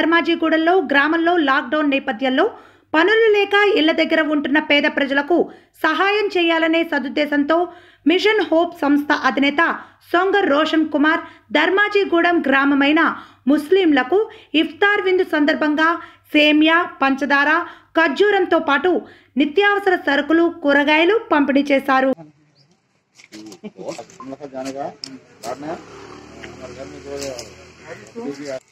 ధర్మాజిగూడెంలో గ్రామంలో లాక్డౌన్ నేపథ్యంలో పనులు లేక ఇళ్ల దగ్గర ఉంటున్న పేద ప్రజలకు సహాయం చేయాలనే సదుద్దేశంతో మిషన్ హోప్ సంస్థ అధినేత సొంగర్ రోషన్ కుమార్ ధర్మాజిగూడెం గ్రామమైన ముస్లింలకు ఇఫ్తార్ విందు సందర్భంగా సేమ్యా పంచదార ఖర్జూరంతో పాటు నిత్యావసర సరుకులు కూరగాయలు పంపిణీ చేశారు हम लोग का जाने का काटना है और घर में जो